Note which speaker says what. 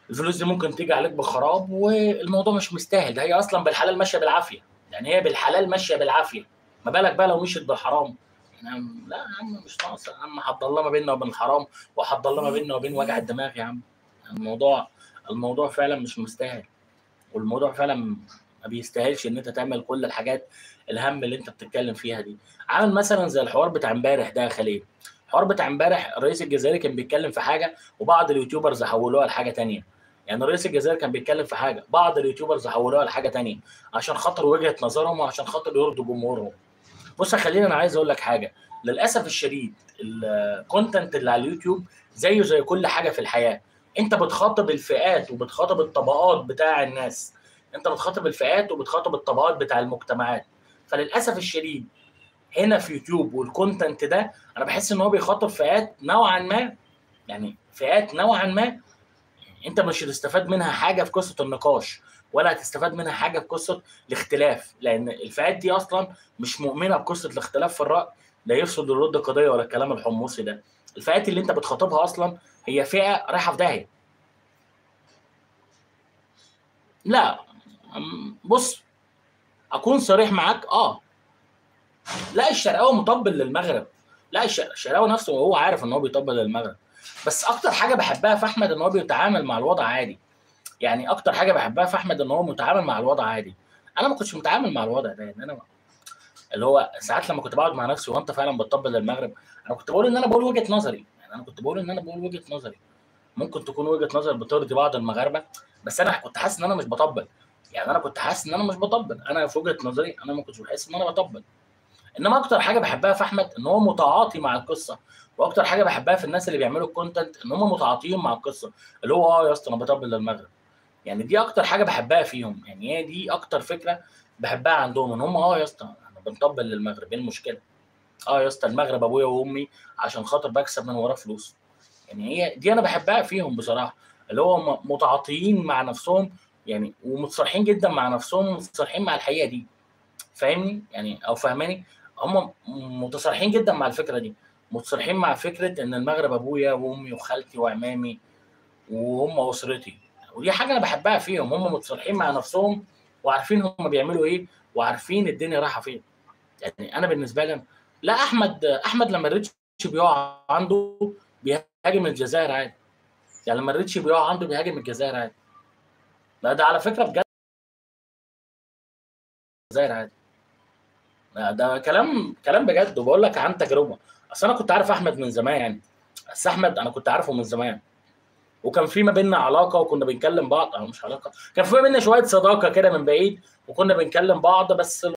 Speaker 1: الفلوس دي ممكن تيجي عليك بخراب والموضوع مش مستاهل ده هي اصلا بالحلال ماشيه بالعافيه يعني هي بالحلال ماشيه بالعافيه ما بالك بقى لو مشيت بالحرام يعني لا يا عم مش ناقص يا عم حد الله ما بيننا وبين الحرام وحد الله ما بيننا وبين وجع الدماغ يا عم الموضوع الموضوع فعلا مش مستاهل والموضوع فعلا ما بيستاهلش ان انت تعمل كل الحاجات الهم اللي انت بتتكلم فيها دي عامل مثلا زي الحوار بتاع امبارح ده يا خليل الحوار بتاع امبارح الرئيس الجزائري كان بيتكلم في حاجه وبعض اليوتيوبرز حولوها لحاجه تانية يعني رئيس الجزائر كان بيتكلم في حاجه بعض اليوتيوبرز حولوها لحاجه تانية عشان خاطر وجهه نظرهم وعشان خاطر يرضوا جمهورهم بص يا خليل انا عايز اقول لك حاجه للاسف الشديد الكونتنت اللي على اليوتيوب زيه زي كل حاجه في الحياه انت بتخاطب الفئات وبتخاطب الطبقات بتاع الناس انت بتخاطب الفئات وبتخاطب الطبقات بتاع المجتمعات فللاسف الشديد هنا في يوتيوب والكونتنت ده انا بحس ان هو بيخاطب فئات نوعا ما يعني فئات نوعا ما انت مش هتستفاد منها حاجه في قصه النقاش ولا هتستفاد منها حاجه في قصه الاختلاف لان الفئات دي اصلا مش مؤمنه بقصه الاختلاف في الراي لا يفسد الرد قضيه ولا الكلام الحمصي ده الفئات اللي انت بتخاطبها اصلا هي فئه رايحه في داهيه لا بص اكون صريح معاك اه لا الشرقاوي مطبل للمغرب لا الشرقاوي نفسه وهو عارف ان هو بيطبل للمغرب بس اكتر حاجه بحبها في احمد ان هو بيتعامل مع الوضع عادي يعني اكتر حاجه بحبها في احمد ان هو متعامل مع الوضع عادي انا ما كنتش متعامل مع الوضع ده يعني انا اللي هو ساعات لما كنت بقعد مع نفسي وانت فعلا بتطبل للمغرب انا كنت بقول ان انا بقول وجهه نظري يعني انا كنت بقول ان انا بقول وجهه نظري ممكن تكون وجهه نظر بترضي بعض المغاربه بس انا كنت حاسس ان انا مش بطبل يعني انا كنت حاسس ان انا مش بطبل انا في وجهه نظري انا ما كنتش بحس ان انا بطبل انما اكتر حاجه بحبها في احمد ان هو متعاطي مع القصه واكتر حاجه بحبها في الناس اللي بيعملوا الكونتنت ان هم متعاطيين مع القصه اللي هو اه يا اسطى انا بطبل للمغرب يعني دي اكتر حاجه بحبها فيهم يعني هي دي اكتر فكره بحبها عندهم ان هم اه يا اسطى انا بنطبل للمغرب ايه المشكله اه يا اسطى المغرب ابويا وامي عشان خاطر بكسب من وراه فلوس يعني هي دي انا بحبها فيهم بصراحه اللي هو متعاطيين مع نفسهم يعني ومتصالحين جدا مع نفسهم ومتصالحين مع الحقيقه دي فاهمني يعني او فاهماني هم متصالحين جدا مع الفكره دي متصالحين مع فكره ان المغرب ابويا وامي وخالتي وعمامي وهم اسرتي ودي حاجه انا بحبها فيهم هم متصالحين مع نفسهم وعارفين هم بيعملوا ايه وعارفين الدنيا رايحه فين يعني انا بالنسبه لي لا احمد احمد لما الريتش بيقع عنده بيهاجم الجزائر عادي يعني لما الريتش بيقع عنده بيهاجم الجزائر عادي لا ده على فكره بجد الجزائر عادي ده كلام كلام بجد وبقول لك عن تجربه اصل انا كنت عارف احمد من زمان يعني بس احمد انا كنت عارفه من زمان وكان في ما بيننا علاقه وكنا بنكلم بعض او مش علاقه كان في ما بيننا شويه صداقه كده من بعيد وكنا بنكلم بعض بس